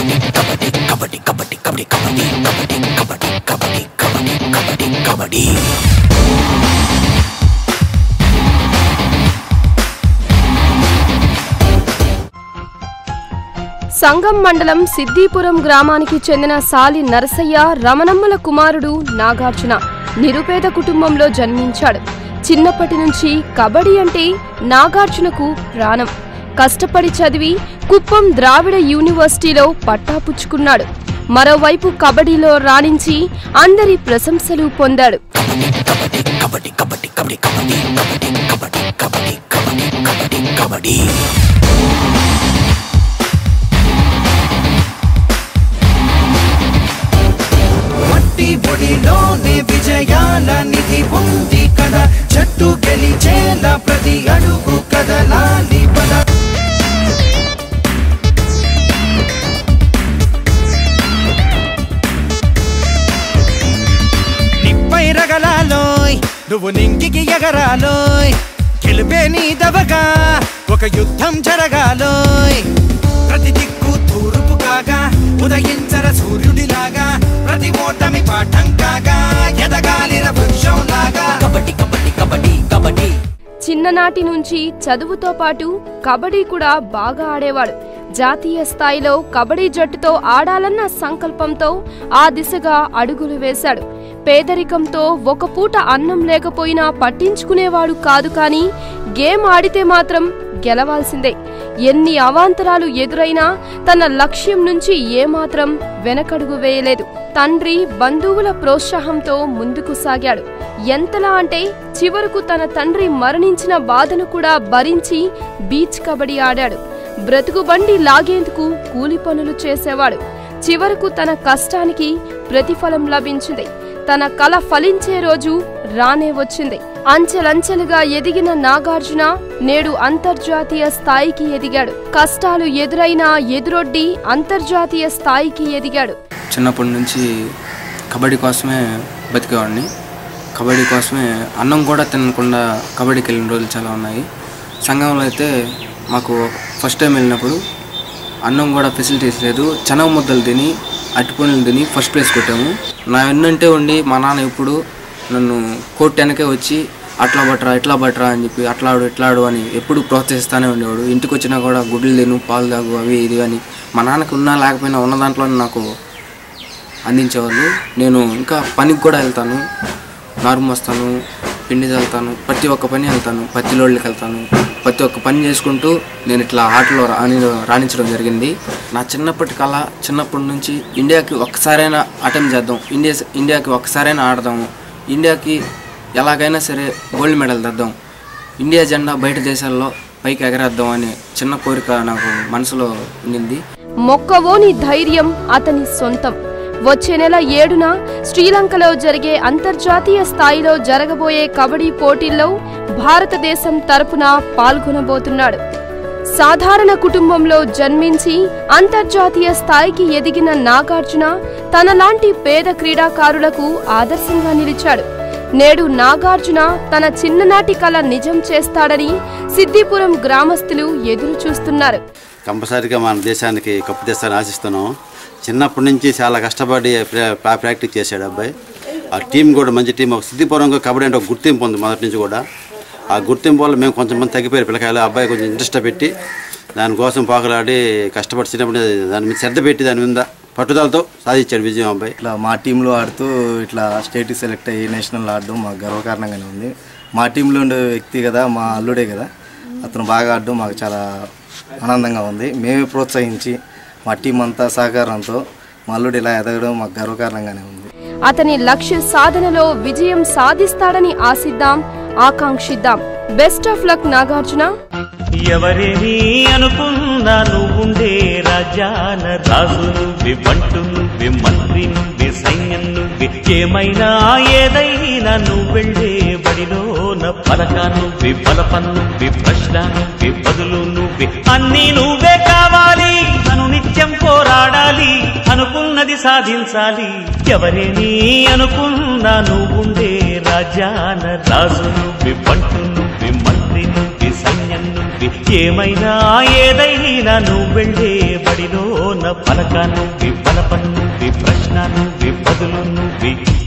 కబడ్డీ కబడ్డీ కబడ్డీ కబడ్డీ కబడ్డీ కబడ్డీ కబడ్డీ కబడ్డీ కబడ్డీ కబడ్డీ సంగం మండలం సిద్దిపురం గ్రామానికి చెందిన సాలి నరసయ్య రమణమ్మల కుమారుడు నాగార్జున నిరుపేద కుటుంబంలో జన్మించాడు చిన్నప్పటి నుంచి కబడ్డీ అంటే నాగార్జునకు ప్రాణం కష్టపడి చదివి కుప్పం ద్రావిడ యూనివర్సిటీలో పట్టాపుచ్చుకున్నాడు మరోవైపు కబడ్డీలో రాణించి అందరి ప్రశంసలు పొందాడు కబడ్డీ కబడ్డీ కబడ్డీ కబడ్డీ కబడ్డీ కబడ్డీ కబడ్డీ కబడ్డీ కబడ్డీ కబడ్డీ మట్టి పొడిలోనే విజయాల నిధి ఉంది కదా జట్టు గెలిచేలా ప్రతి అడుగు కదలాలి పద నిప్పై రగలాలోయ్ నువ్వు నింగికి ఎగరాలోయ్ గెలిపే నీ దవగా ఒక యుద్ధం జరగాలోయ్ ప్రతి దిక్కు తూర్పు కాగా ఉదయించర సూర్యుడిలాగా ప్రతి ఓటమి పాఠం కాగా ఎదగాలిర వృక్షం లాగా కబడ్డీ కబడ్డీ కబడ్డీ కబడ్డీ చిన్ననాటి నుంచి చదువుతో పాటు కబడ్డీ కూడా బాగా ఆడేవాడు జాతీయ స్థాయిలో కబడ్డీ జట్టుతో ఆడాలన్న సంకల్పంతో ఆ దిశగా అడుగులు వేశాడు పేదరికంతో ఒక పూట అన్నం లేకపోయినా పట్టించుకునేవాడు కాదు కానీ గేమ్ ఆడితే మాత్రం గెలవాల్సిందే ఎన్ని అవాంతరాలు ఎదురైనా తన లక్ష్యం నుంచి ఏమాత్రం వెనకడుగు వేయలేదు తండ్రి బంధువుల ప్రోత్సాహంతో ముందుకు సాగాడు ఎంతలా అంటే చివరకు తన తండ్రి మరణించిన బాధను కూడా భరించి బీచ్ కబడ్డీ ఆడాడు బ్రతుకు బండి లాగేందుకు కూలి పనులు చేసేవాడు చివరకు తన కష్టానికి ప్రతిఫలం లభించింది తన కల ఫలించే రోజు రానే వచ్చింది అంచెలంచెలుగా ఎదిగిన నాగార్జున నేడు అంతర్జాతీయ స్థాయికి ఎదిగాడు కష్టాలు ఎదురైనా ఎదురొడ్డి అంతర్జాతీయ స్థాయికి ఎదిగాడు చిన్నప్పటి నుంచి కబడ్డీ కోసమే బతికేవాడిని కబడ్డీ కోసమే అన్నం కూడా తినకుండా కబడ్డీకి వెళ్ళిన రోజులు చాలా ఉన్నాయి సంఘంలో అయితే మాకు ఫస్ట్ టైం వెళ్ళినప్పుడు అన్నం కూడా ఫెసిలిటీస్ లేదు చనవ ముద్దలు తిని అట్టుపనులు తిని ఫస్ట్ ప్లేస్ కొట్టాము నా వెన్నంటే ఉండి మా నాన్న ఇప్పుడు నన్ను కోర్టు వెనకే వచ్చి అట్లా బట్రా ఇట్లా బట్రా అని చెప్పి అట్లాడు ఇట్లాడు అని ఎప్పుడు ప్రోత్సహిస్తూనే ఉండేవాడు ఇంటికి వచ్చినా కూడా గుడ్లు తిను పాలు తాగు అవి ఇది అని మా నాన్నకి ఉన్నా లేకపోయినా ఉన్న దాంట్లో నాకు అందించేవాళ్ళు నేను ఇంకా పనికి కూడా వెళ్తాను నారు మోస్తాను పిండి చల్లుతాను ప్రతి ఒక్క పని వెళ్తాను పత్తి లోడ్లకి వెళ్తాను ప్రతి ఒక్క పని చేసుకుంటూ నేను ఇట్లా ఆటలో రాణి రాణించడం జరిగింది నా చిన్నప్పటి కళ చిన్నప్పటి నుంచి ఇండియాకి ఒక్కసారైనా అటెంప్ట్ చేద్దాం ఇండియా ఇండియాకి ఒక్కసారైనా ఆడదాము ఇండియాకి ఎలాగైనా సరే గోల్డ్ మెడల్ తెద్దాం ఇండియా జెండా బయట దేశాల్లో పైకి ఎగరేద్దాం అనే చిన్న కోరిక నాకు మనసులో ఉండింది మొక్కవోని ధైర్యం అతని సొంతం వచ్చే నెల ఏడున శ్రీలంకలో జరిగే అంతర్జాతీయ స్థాయిలో జరగబోయే కబడ్డీ పోటీల్లో భారతదేశం తరపున పాల్గొనబోతున్నాడు సాధారణ కుటుంబంలో జన్మించి అంతర్జాతీయ స్థాయికి ఎదిగిన నాగార్జున తనలాంటి పేద క్రీడాకారులకు ఆదర్శంగా నిలిచాడు నేడు నాగార్జున తన చిన్ననాటి కల నిజం చేస్తాడని సిద్దిపురం గ్రామస్తులు ఎదురు చూస్తున్నారు కంపల్సరీగా మన దేశానికి కప్పు తెస్తారని ఆశిస్తున్నాం చిన్నప్పటి నుంచి చాలా కష్టపడి ప్రా- ప్రా- ప్రాక్టీస్ చేశాడు అబ్బాయి ఆ టీం కూడా మంచి టీం ఒక సిద్ధిపురం కబడ్డీ అంటే ఒక గుర్తింపు ఉంది మొదటి నుంచి కూడా ఆ గుర్తింపు వల్ల మేము కొంచెం మంది తగ్గిపోయారు పిల్లకాయలు ఆ అబ్బాయి కొంచెం ఇంట్రెస్ట్ పెట్టి దానికోసం పాకులాడి కష్టపడి చిన్నప్పుడు దాని మీద శ్రద్ధ పెట్టి దాని మీద పట్టుదలతో సాధించాడు విజయం అబ్బాయి ఇట్లా మా టీంలో ఆడుతూ ఇట్లా స్టేట్కి సెలెక్ట్ అయ్యి నేషనల్ ఆడడం మాకు గర్వకారణంగానే ఉంది మా టీంలో ఉండే వ్యక్తి కదా మా అల్లుడే కదా అతను బాగా ఆడడం మాకు చాలా ఆనందంగా ఉంది మేమే ప్రోత్సహించి మా టీం అంతా సహకారంతో మా అల్లుడు ఇలా ఎదగడం మాకు గర్వకారణంగానే ఉంది అతని లక్ష్య సాధనలో విజయం సాధిస్తాడని ఆశిద్దాం ఆకాంక్షిద్దాం బెస్ట్ ఆఫ్ లక్ నాగార్జున ఎవరేమి అనుకున్నా నువ్వుండే రాజాన రాజు నువ్వే బంటు నువ్వే మంత్రి నువ్వే సైన్యం నువ్వే ఏమైనా ఏదైనా నువ్వెళ్ళే బడిలోన పలక నువ్వే బలపం నువ్వే ప్రశ్న నువ్వే బదులు నువ్వే అన్నీ నువ్వే కావాలి అను నిత్యం పోరాడాలి అనుకున్నది సాధించాలి ఎవరేమి అనుకున్నా నువ్వుండే రాజాన రాజు నువ్వే బంటు నువ్వే మంత్రి నువ్వే సైన్యం నువ్వే నువ్వి ఏమైనా ఏదైనా నువ్వు వెళ్ళే బడిలో నా పలక నువ్వి బలప నువ్వి ప్రశ్న నువ్వి బదులు నువ్వి